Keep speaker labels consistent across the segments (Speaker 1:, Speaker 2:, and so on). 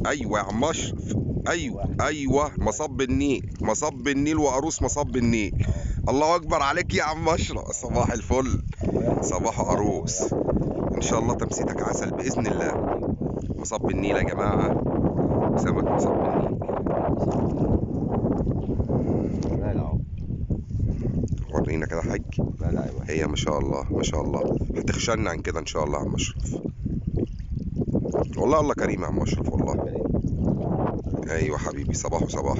Speaker 1: ايوه يا عم اشرف ايوه ايوه مصب النيل مصب النيل وعروس مصب النيل الله اكبر عليك يا عم اشرف صباح الفل صباح عروس ان شاء الله تمسيتك عسل باذن الله مصب النيل يا جماعه سمك مصب النيل
Speaker 2: لا لا اهو
Speaker 1: ورينا كده حاج
Speaker 2: لا لا ايوه
Speaker 1: هي ما شاء الله ما شاء الله هتخشلنا عن كده ان شاء الله يا عم اشرف والله الله كريم يا عم اشرف والله ايوه حبيبي صباح وصباح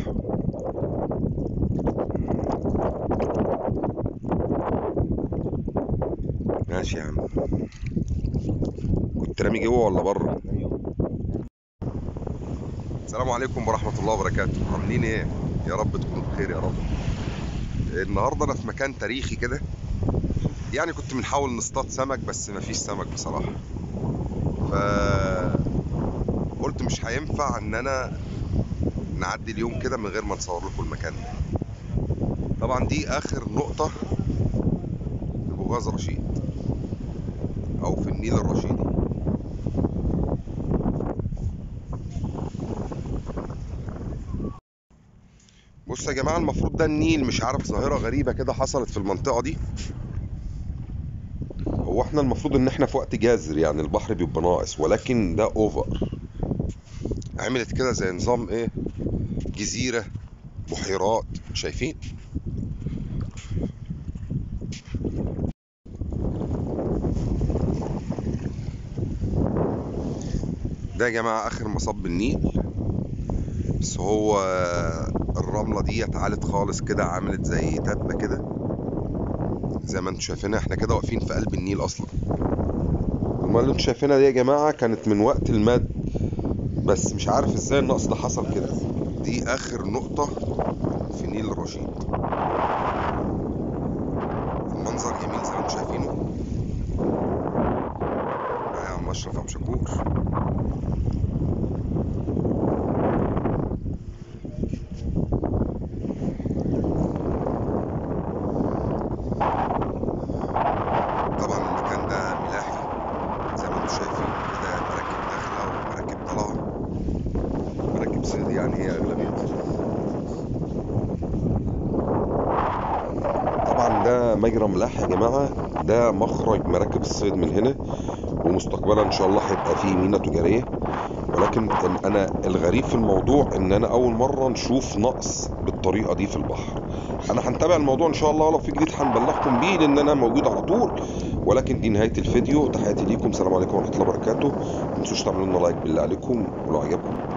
Speaker 1: ماشي يا عم كنت رامي جوه ولا بره السلام عليكم ورحمه الله وبركاته عاملين ايه يا رب تكونوا بخير يا رب النهارده انا في مكان تاريخي كده يعني كنت بنحاول نصطاد سمك بس مفيش سمك بصراحه ف قلت مش هينفع ان انا نعدي اليوم كده من غير ما نصور لكم المكان ده طبعا دي اخر نقطة في بوغاز رشيد او في النيل الرشيدي بصوا يا جماعة المفروض ده النيل مش عارف ظاهرة غريبة كده حصلت في المنطقة دي هو احنا المفروض ان احنا في وقت جاذر يعني البحر بيبقى ناقص ولكن ده اوفر عملت كده زي نظام ايه جزيرة بحيرات شايفين ده يا جماعة آخر مصب النيل بس هو الرملة دي اتعالت خالص كده عملت زي تبة كده زي ما انتم شايفينها احنا كده واقفين في قلب النيل اصلا الميه اللي انتم شايفينها دي يا جماعة كانت من وقت المد بس مش عارف ازاي النقص ده حصل كده دي اخر نقطة في نيل الرشيد المنظر جميل زي ما انتم شايفينه يا عم اشرف ابو شكور طبعا المكان ده ملاحي زي ما انتم شايفين كده مراكب داخلة ومراكب طالعة مراكب صيد يعني هي أغلبيتها طبعا ده مجرى ملاحي يا جماعة ده مخرج مراكب الصيد من هنا ومستقبلا ان شاء الله هيبقى فيه ميناء تجارية ولكن انا الغريب في الموضوع ان انا اول مرة نشوف نقص بالطريقة دي في البحر انا هنتابع الموضوع ان شاء الله لو في جديد هنبلغكم بيه لان انا موجود على طول ولكن دي نهاية الفيديو تحياتي ليكم السلام عليكم ورحمة الله وبركاته ما تنسوش تعملوا لنا لايك بالله عليكم ولو عجبكم